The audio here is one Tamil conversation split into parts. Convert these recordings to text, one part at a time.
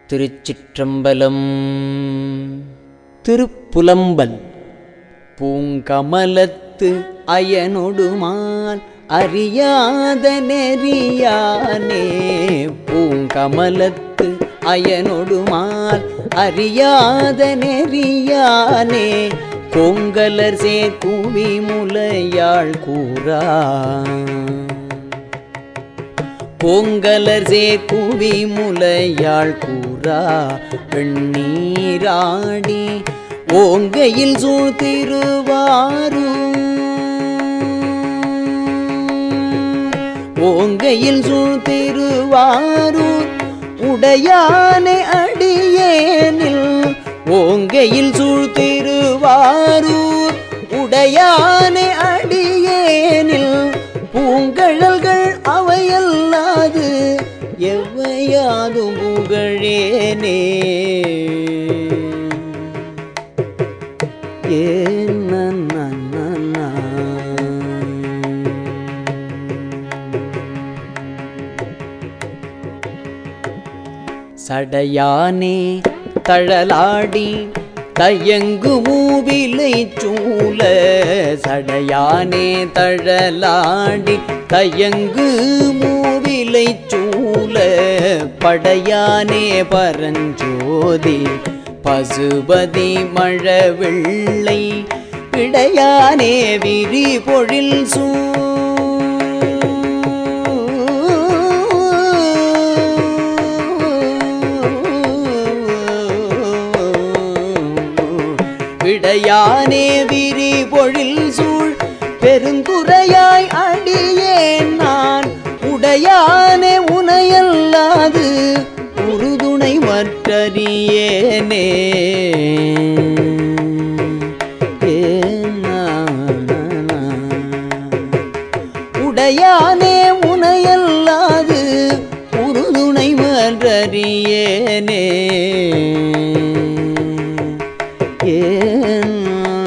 திருச்சிற்றம்பலம் திருப்புலம்பல் பூங்கமலத்து அயனொடுமால் அறியாத நெறியானே பூங்கமலத்து அயனொடுமால் அறியாத நெறியானே கொங்கலர் சேர்க்குவி முலையாள் கூறா பொங்கலர் சேர்க்குவி முலையாள் கூறா வெண்ணீராடி ஓங்கையில் சூழ் திருவாரூர் ஓங்கையில் சூழ் திருவாரூர் உடையானை அடியேனில் ஓங்கையில் சூழ் திருவாரூர் உடையானை அடியேனில் பூங்கழல்கள் அவையல்லாது எவ்வையாதும் புகழேனே ஏன் சடையானே தழலாடி தயங்கு மூவிலை சூழ சடையானே தழலாடி தயங்கு மூவிலை சூழ படையானே பரஞ்சோதி பசுபதி மழவெள்ளை பிடையானே விரி பொழில் சூ விடையானே விரி பொழில் சூழ் பெருங்குறையாய் அடியேன் நான் உடையானே உனையல்லாது உறுதுணை மற்றறியேனே உடையானே உனையல்லாது உறுதுணை மற்றறியேனே ஏன்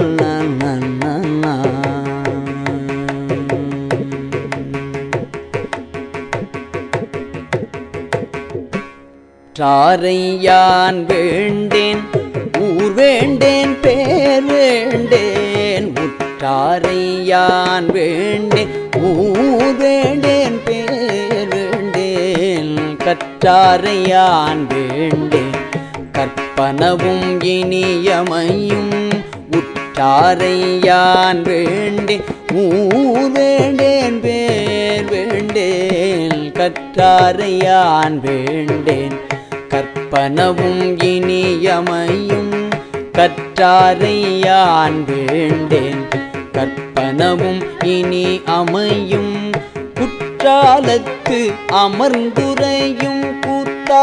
றாரையான் வேண்டேன் ஊர் வேண்டேன் பேர் வேண்டேன் உற்றாரையான் வேண்டேன் ஊர் வேண்டேன் பேர் வேண்டேன் கற்றாரையான் வேண்டேன் கற்பனவும் இனியமையும் உற்றாரையான் வேண்டேன் ஊர் வேண்டேன் பேர் வேண்டேன் கற்றாரையான் வேண்டேன் கற்பனவும் இனியமையும் கற்றாரையான் வேண்டேன் கற்பனவும் இனி அமையும் குற்றாலத்து அமர்ந்துரையும் கூத்தா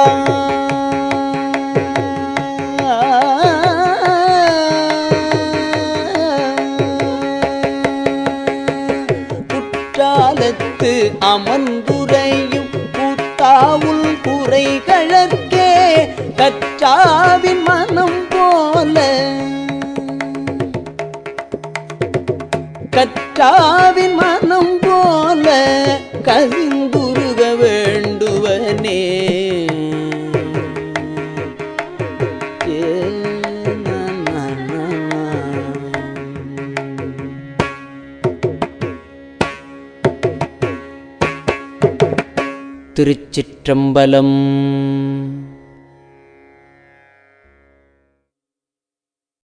குற்றாலத்து அமர்ந்துரையும் கூத்தாவுள் குறை கழற்கே கற்றாவின் மனம் போல கற்றாவின் மனம் போல கசிந்துருக வேண்டுவனே ஏ நா, நா, நா, நா. திருச்சிற்றம்பலம்